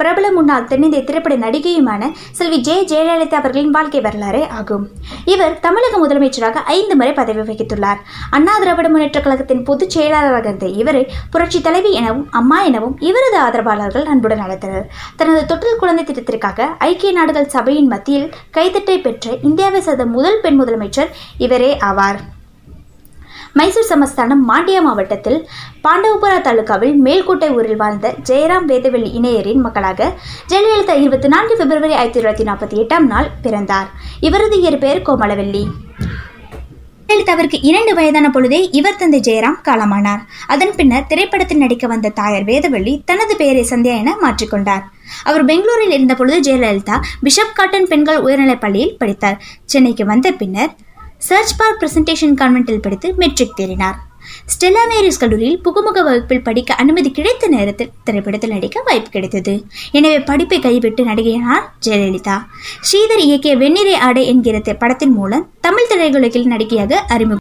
பிரபல முன்னாள் தென்னிந்திய திரைப்பட நடிகையுமான செல்வி ஜெ ஜெயலலிதா அவர்களின் வாழ்க்கை வரலாறு ஆகும் இவர் தமிழக முதலமைச்சராக ஐந்து முறை பதவி வகித்துள்ளார் அண்ணா திராவிட முன்னேற்ற கழகத்தின் பொதுச் செயலாளராக இருந்த இவரை புரட்சி தலைவி எனவும் அம்மா எனவும் இவரது ஆதரவாளர்கள் அன்புடன் அழைத்தனர் தனது தொட்டில் குழந்தை திட்டத்திற்காக ஐக்கிய நாடுகள் சபையின் மத்தியில் கைத்தட்டை பெற்ற இந்தியாவை சேர்ந்த முதல் பெண் முதலமைச்சர் இவரே ஆவார் மைசூர் சமஸ்தானம் மாண்டியா மாவட்டத்தில் பாண்டவபுரா தாலுகாவில் மேல்கோட்டை ஊரில் வாழ்ந்த ஜெயராம் வேதவெளி இணையரின் மகளாக ஜெயலலிதா இருபத்தி நான்கு பிப்ரவரி ஆயிரத்தி தொள்ளாயிரத்தி நாற்பத்தி எட்டாம் நாள் பிறந்தார் இவரது இயற்பெயர் கோமலவெள்ளி ஜெயலலிதாவிற்கு இரண்டு வயதான பொழுதே இவர் தந்தை ஜெயராம் காலமானார் அதன் பின்னர் திரைப்படத்தில் நடிக்க வந்த தாயார் வேதவள்ளி தனது பெயரை சந்தியா என மாற்றிக்கொண்டார் அவர் பெங்களூரில் இருந்த பொழுது ஜெயலலிதா பிஷப் காட்டன் பெண்கள் உயர்நிலைப் பள்ளியில் படித்தார் சென்னைக்கு வந்த பின்னர் சர்ச் பார்க் பிரசன்டேஷன் கான்வென்ட்டில் படித்து மெட்ரிக் தேறினார் ஸ்டெல்லா மேரிஸ் கல்லூரியில் புகுமுக வகுப்பில் படிக்க அனுமதி கிடைத்த நேரத்தில் திரைப்படத்தில் நடிக்க வாய்ப்பு கிடைத்தது எனவே படிப்பை கைவிட்டு நடிகையானார் ஜெயலலிதா ஸ்ரீதர் இயக்கிய வெண்ணிறை ஆடை என்கிற படத்தின் மூலம் தமிழ் திரையுலகில் நடிகையாக அறிமுகம்